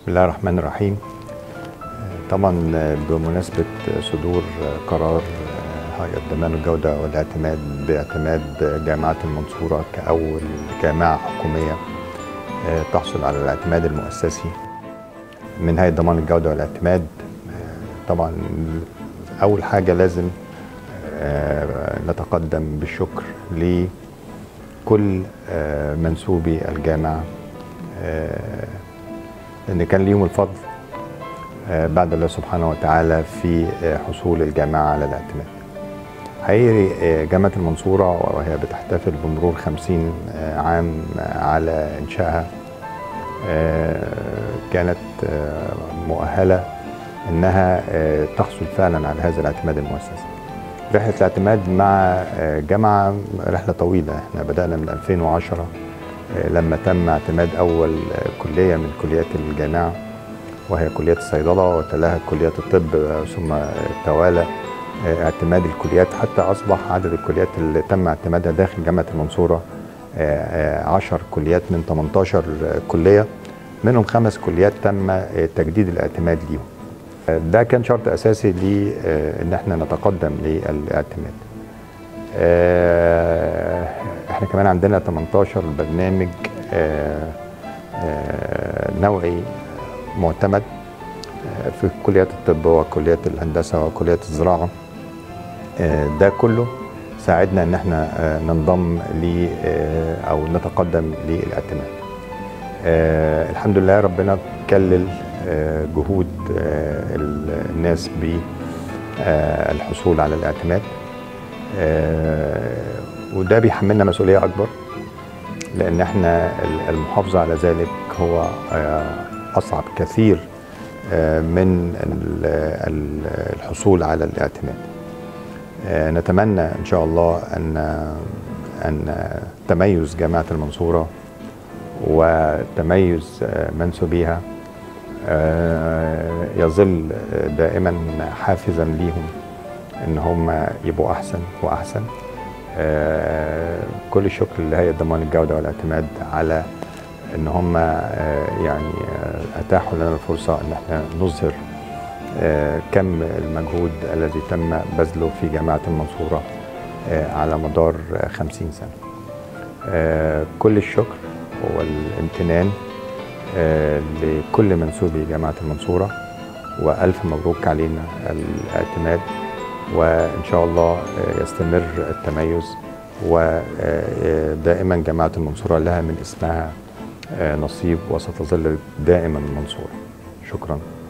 الله الرحمن الرحيم طبعا بمناسبة صدور قرار هيئة ضمان الجودة والاعتماد باعتماد جامعة المنصورة كأول جامعة حكومية تحصل على الاعتماد المؤسسي من هيئة ضمان الجودة والاعتماد طبعا أول حاجة لازم نتقدم بالشكر لكل منسوبي الجامعة لأن كان ليهم الفضل بعد الله سبحانه وتعالى في حصول الجامعة على الاعتماد حقيقي جامعة المنصورة وهي بتحتفل بمرور خمسين عام على إنشائها كانت مؤهلة إنها تحصل فعلا على هذا الاعتماد المؤسسي رحلة الاعتماد مع جامعة رحلة طويلة احنا بدأنا من 2010 لما تم اعتماد أول كلية من كليات الجامعة وهي كلية الصيدلة وتلاها كليات الطب ثم توالى اعتماد الكليات حتى أصبح عدد الكليات اللي تم اعتمادها داخل جامعة المنصورة 10 كليات من 18 كلية منهم خمس كليات تم تجديد الاعتماد ليهم ده كان شرط أساسي لأن احنا نتقدم للاعتماد احنا كمان عندنا 18 برنامج نوعي معتمد في كليات الطب وكليات الهندسه وكليات الزراعه ده كله ساعدنا ان احنا ننضم ل او نتقدم للاعتماد الحمد لله ربنا كلل جهود الناس بالحصول على الاعتماد وده بيحملنا مسؤوليه اكبر لان احنا المحافظه على ذلك هو اصعب كثير من الحصول على الاعتماد نتمنى ان شاء الله ان ان تميز جامعه المنصوره وتميز منسوبيها يظل دائما حافزا ليهم ان هم يبقوا احسن واحسن كل الشكر لهيئه ضمان الجوده والاعتماد على ان هم يعني اتاحوا لنا الفرصه ان احنا نظهر كم المجهود الذي تم بذله في جامعه المنصوره على مدار خمسين سنه كل الشكر والامتنان لكل منسوبي جامعه المنصوره والف مبروك علينا الاعتماد وان شاء الله يستمر التميز ودائما جامعه المنصوره لها من اسمها نصيب وستظل دائما منصورة شكرا